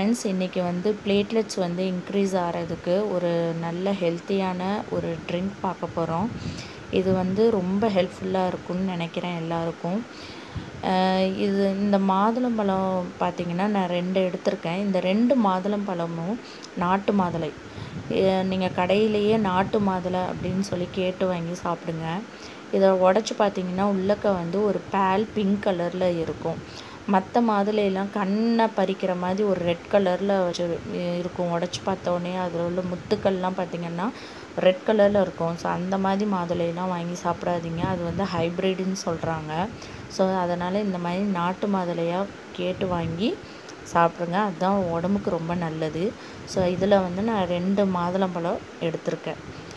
friends இன்றைக்கி வந்து platelets வந்து இன்க்ரீஸ் ஆகிறதுக்கு ஒரு நல்ல ஹெல்த்தியான ஒரு ட்ரிங்க் பார்க்க போகிறோம் இது வந்து ரொம்ப ஹெல்ப்ஃபுல்லாக இருக்கும்னு நினைக்கிறேன் எல்லாருக்கும் அஹ் இது இந்த மாதுளம்பழம் பார்த்திங்கன்னா நான் ரெண்டு எடுத்திருக்கேன் இந்த ரெண்டு மாதுளம்பழமும் நாட்டு மாதுளை நீங்கள் கடையிலேயே நாட்டு மாதுளை அப்படின்னு சொல்லி கேட்டு வாங்கி சாப்பிடுங்க இதை உடச்சி பார்த்தீங்கன்னா உள்ளக்க வந்து ஒரு பேல் பிங்க் கலரில் இருக்கும் மற்ற மாதுளையெல்லாம் கண்ணை பறிக்கிற மாதிரி ஒரு ரெட் கலரில் வச்சு இருக்கும் உடச்சி பார்த்தோன்னே அதில் உள்ள முத்துக்கள்லாம் பார்த்திங்கன்னா ரெட் கலரில் இருக்கும் ஸோ அந்த மாதிரி மாதுளையெல்லாம் வாங்கி சாப்பிடாதீங்க அது வந்து ஹைப்ரிட்னு சொல்கிறாங்க ஸோ அதனால் இந்த மாதிரி நாட்டு மாதுளையாக கேட்டு வாங்கி சாப்பிடுங்க அதுதான் உடம்புக்கு ரொம்ப நல்லது ஸோ இதில் வந்து நான் ரெண்டு மாதுளம்பழம் எடுத்திருக்கேன்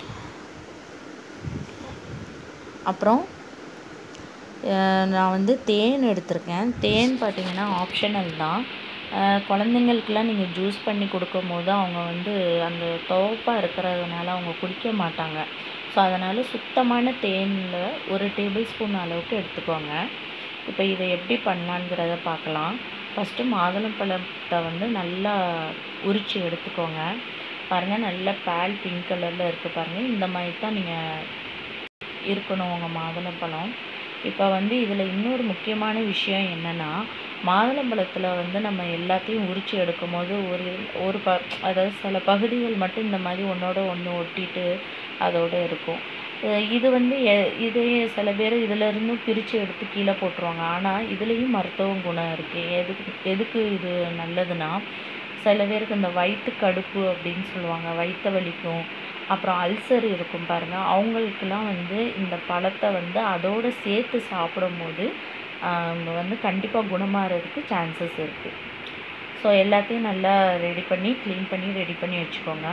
அப்புறம் நான் வந்து தேன் எடுத்திருக்கேன் தேன் பார்த்திங்கன்னா ஆப்ஷனல் தான் குழந்தைங்களுக்குலாம் நீங்கள் ஜூஸ் பண்ணி கொடுக்கும் போது அவங்க வந்து அந்த துவப்பாக இருக்கிறதுனால அவங்க குடிக்க மாட்டாங்க ஸோ அதனால் சுத்தமான தேனில் ஒரு டேபிள் ஸ்பூன் அளவுக்கு எடுத்துக்கோங்க இப்போ இதை எப்படி பண்ணலாங்கிறத பார்க்கலாம் ஃபஸ்ட்டு மாதுளம்பழத்தை வந்து நல்லா உரித்து எடுத்துக்கோங்க பாருங்கள் நல்ல பால் பிங்க் கலரில் இருக்குது பாருங்கள் இந்த மாதிரி தான் நீங்கள் இருக்கணும் உங்கள் மாதுளம்பழம் இப்போ வந்து இதில் இன்னொரு முக்கியமான விஷயம் என்னென்னா மாதுளம்பழத்தில் வந்து நம்ம எல்லாத்தையும் உரித்து எடுக்கும் போது ஒரு ஒரு ப அதாவது சில பகுதிகள் மட்டும் இந்த மாதிரி ஒன்றோட ஒன்று ஒட்டிட்டு அதோடு இருக்கும் இது வந்து எ இதே சில பேர் இதிலேருந்து பிரித்து எடுத்து கீழே போட்டுருவாங்க ஆனால் இதுலேயும் மருத்துவ குணம் இருக்குது எதுக்கு எதுக்கு இது நல்லதுன்னா சில பேருக்கு இந்த வயிற்று கடுப்பு அப்படின்னு சொல்லுவாங்க வயிற்று வலிக்கும் அப்புறம் அல்சர் இருக்கும் பாருங்கள் அவங்களுக்கெல்லாம் வந்து இந்த பழத்தை வந்து அதோடு சேர்த்து சாப்பிடும்போது அவங்க வந்து கண்டிப்பாக குணமாகிறதுக்கு சான்சஸ் இருக்குது ஸோ எல்லாத்தையும் நல்லா ரெடி பண்ணி க்ளீன் பண்ணி ரெடி பண்ணி வச்சுக்கோங்க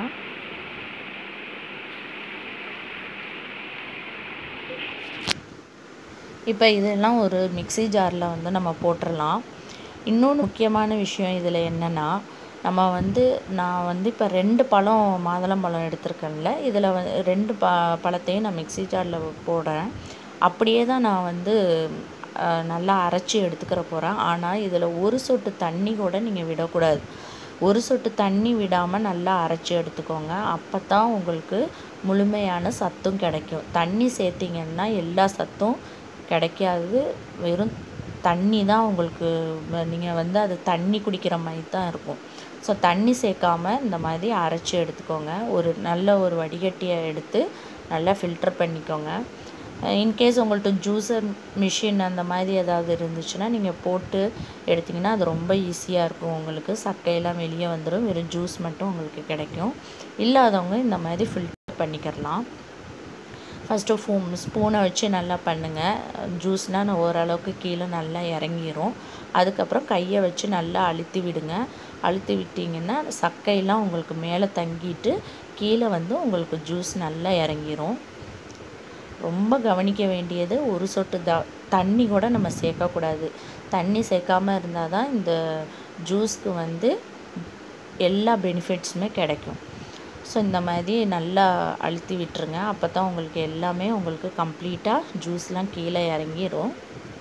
இப்போ இதெல்லாம் ஒரு மிக்சி ஜாரில் வந்து நம்ம போட்டுடலாம் இன்னொன்று முக்கியமான விஷயம் இதில் என்னென்னா நம்ம வந்து நான் வந்து இப்போ ரெண்டு பழம் மாதுளம்பழம் எடுத்திருக்கேன்ல இதில் வந்து ரெண்டு ப பழத்தையும் நான் மிக்சி ஜாரில் போடுறேன் அப்படியே தான் நான் வந்து நல்லா அரைச்சி எடுத்துக்கிற போகிறேன் ஆனால் இதில் ஒரு சொட்டு தண்ணி கூட நீங்கள் விடக்கூடாது ஒரு சொட்டு தண்ணி விடாமல் நல்லா அரைச்சி எடுத்துக்கோங்க அப்போ தான் உங்களுக்கு முழுமையான சத்தும் கிடைக்கும் தண்ணி சேர்த்திங்கன்னா எல்லா சத்தும் கிடைக்காது வெறும் தண்ணி தான் உங்களுக்கு நீங்கள் வந்து அது தண்ணி குடிக்கிற மாதிரி தான் இருக்கும் ஸோ தண்ணி சேர்க்காமல் இந்த மாதிரி அரைச்சி எடுத்துக்கோங்க ஒரு நல்ல ஒரு வடிகட்டியை எடுத்து நல்லா ஃபில்டர் பண்ணிக்கோங்க இன்கேஸ் உங்கள்கிட்ட ஜூஸர் மிஷின் அந்த மாதிரி ஏதாவது இருந்துச்சுன்னா நீங்கள் போட்டு எடுத்திங்கன்னா அது ரொம்ப ஈஸியாக இருக்கும் உங்களுக்கு சக்கையெல்லாம் வெளியே வந்துடும் வெறும் ஜூஸ் மட்டும் உங்களுக்கு கிடைக்கும் இல்லாதவங்க இந்த மாதிரி ஃபில்டர் பண்ணிக்கிறலாம் ஃபஸ்ட்டு ஃபூ ஸ்பூனை வச்சு நல்லா பண்ணுங்கள் ஜூஸ்னால் நான் ஓரளவுக்கு கீழே நல்லா இறங்கிரும் அதுக்கப்புறம் கையை வச்சு நல்லா அழுத்தி விடுங்க அழுத்தி விட்டிங்கன்னா சக்கையெல்லாம் உங்களுக்கு மேலே தங்கிட்டு கீழே வந்து உங்களுக்கு ஜூஸ் நல்லா இறங்கிரும் ரொம்ப கவனிக்க வேண்டியது ஒரு சொட்டு த தண்ணி கூட நம்ம சேர்க்கக்கூடாது தண்ணி சேர்க்காமல் இருந்தால் தான் இந்த ஜூஸ்க்கு வந்து எல்லா பெனிஃபிட்ஸுமே கிடைக்கும் ஸோ இந்த மாதிரி நல்லா அழுத்தி விட்டுருங்க அப்போ தான் உங்களுக்கு எல்லாமே உங்களுக்கு கம்ப்ளீட்டாக ஜூஸ்லாம் கீழே இறங்கிடும்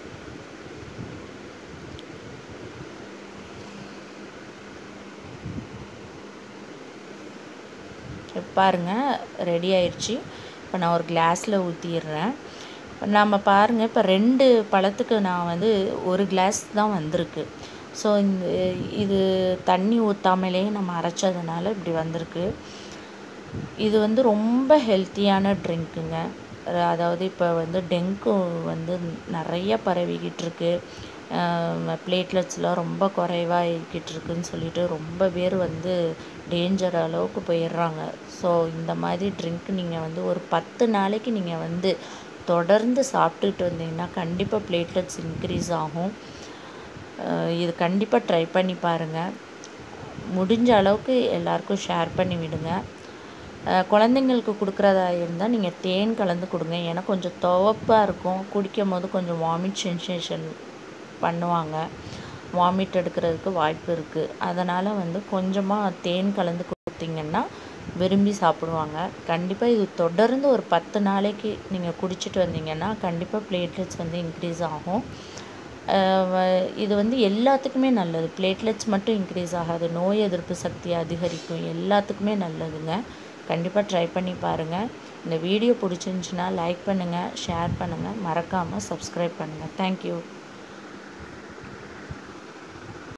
பாருங்கள் ரெடி ஆயிடுச்சு இப்போ நான் ஒரு கிளாஸில் ஊற்றிடுறேன் நம்ம பாருங்கள் இப்போ ரெண்டு பழத்துக்கு நான் வந்து ஒரு கிளாஸ் தான் வந்திருக்கு ஸோ இந்த இது தண்ணி ஊற்றாமலே நம்ம அரைச்சதுனால இப்படி வந்திருக்கு இது வந்து ரொம்ப ஹெல்த்தியான ட்ரிங்க்குங்க அதாவது இப்போ வந்து டெங்கு வந்து நிறைய பரவிக்கிட்டு இருக்கு பிளேட்லெட்ஸ்லாம் ரொம்ப குறைவாகிக்கிட்டு இருக்குன்னு சொல்லிட்டு ரொம்ப பேர் வந்து டேஞ்சர் அளவுக்கு போயிடுறாங்க ஸோ இந்த மாதிரி ட்ரிங்க் நீங்கள் வந்து ஒரு பத்து நாளைக்கு நீங்கள் வந்து தொடர்ந்து சாப்பிட்டுட்டு வந்தீங்கன்னா கண்டிப்பாக பிளேட்லெட்ஸ் இன்க்ரீஸ் ஆகும் இது கண்டிப்பாக ட்ரை பண்ணி பாருங்கள் முடிஞ்ச அளவுக்கு எல்லாருக்கும் ஷேர் பண்ணி விடுங்க குழந்தைங்களுக்கு கொடுக்குறதா இருந்தால் நீங்கள் தேன் கலந்து கொடுங்க ஏன்னா கொஞ்சம் துவப்பாக இருக்கும் குடிக்கும் போது கொஞ்சம் வாமிட் சென்சேஷன் பண்ணுவாங்க வாமிட் எடுக்கிறதுக்கு வாய்ப்பு இருக்குது அதனால் வந்து கொஞ்சமாக தேன் கலந்து கொடுத்தீங்கன்னா விரும்பி சாப்பிடுவாங்க கண்டிப்பாக இது தொடர்ந்து ஒரு பத்து நாளைக்கு நீங்கள் குடிச்சிட்டு வந்தீங்கன்னா கண்டிப்பாக பிளேட்லெட்ஸ் வந்து இன்க்ரீஸ் ஆகும் அஹ் வ- இது வந்து எல்லாத்துக்குமே நல்லது பிளேட்லெட்ஸ் மட்டும் இன்க்ரீஸ் ஆகாது நோய் எதிர்ப்பு சக்தியை அதிகரிக்கும் எல்லாத்துக்குமே நல்லதுங்க கண்டிப்பாக ட்ரை பண்ணி பாருங்கள் இந்த வீடியோ பிடிச்சிருந்துச்சின்னா லைக் பண்ணுங்கள் ஷேர் பண்ணுங்கள் மறக்காமல் சப்ஸ்கிரைப் பண்ணுங்கள் தேங்க்யூ